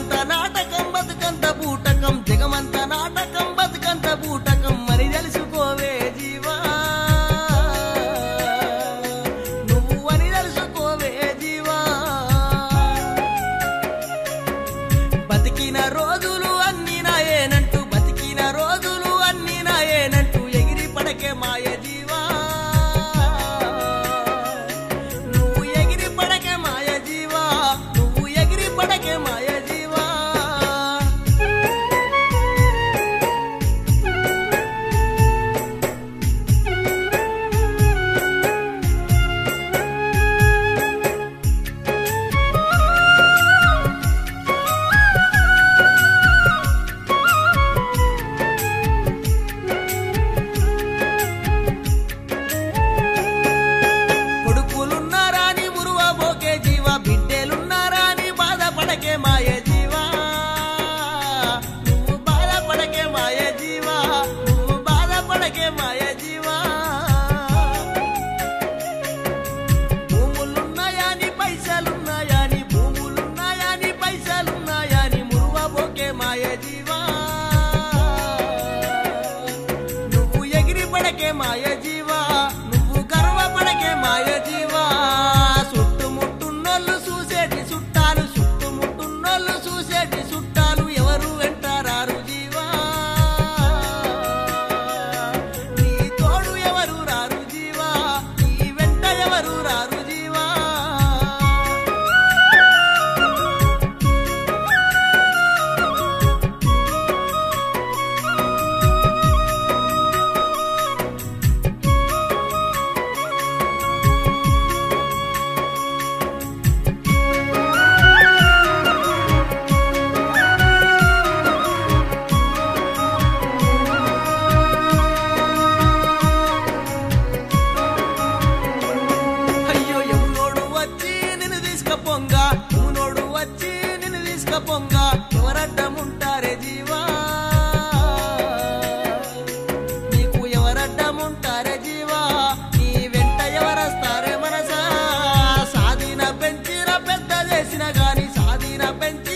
జగమంత నాటకం బతుకంత బూటకం జగమంత నాటకం బతుకంత బూటకం మరి తెలుసుకోవే జీవా నువ్వు అని తెలుసుకోవే జీవా బతికిన రోజులు అన్ని నాయేనంటూ బతికిన రోజులు అన్ని నాయేనంటూ ఎగిరి పడకే మాయ జీవా నువ్వు ఎగిరి పడకే మాయ జీవా నువ్వు ఎగిరి పడకే మాయ జీవా కొడుకులున్నారా అని మురువ బోకే జీవ బిడ్డలున్నారా అని బాధపడకే మాయ జీవా నువ్వు బాధపడకే మాయ జీవా నువ్వు బాధపడకే మాయ జీవా భూములున్నాయా అని పైసలున్నాయా అని భూములున్నాయా అని పైసలున్నాయా అని మురువ బోకే మాయ జీవా నువ్వు ఎగిరి పడకే మాయ జీవా నువ్వు గర్వపడకే మాయ జీవా చుట్టుముట్టున్నోళ్ళు చూసేటి చుట్టాలు చుట్టుముట్టున్నోళ్ళు చూసేటి చుట్టాలు ఎవరు వెంటారారు జీవా నీ తోడు ఎవరు రారు జీవా నీ వెంట ఎవరు రారు జీవా అయ్యో యమునోడు వచ్చి నిన్ను తీసుకపోంగ యమునోడు వచ్చి నిన్ను తీసుకపోంగ ఎవరడ్డముంటారే జీవా నీకు ఎవరడ్డముంటారే జీవా నీ వెంట ఎవరస్తారే మనసా సాధిన పెంచిన పెద్ద చేసిన గాని సాధిన పెంచిన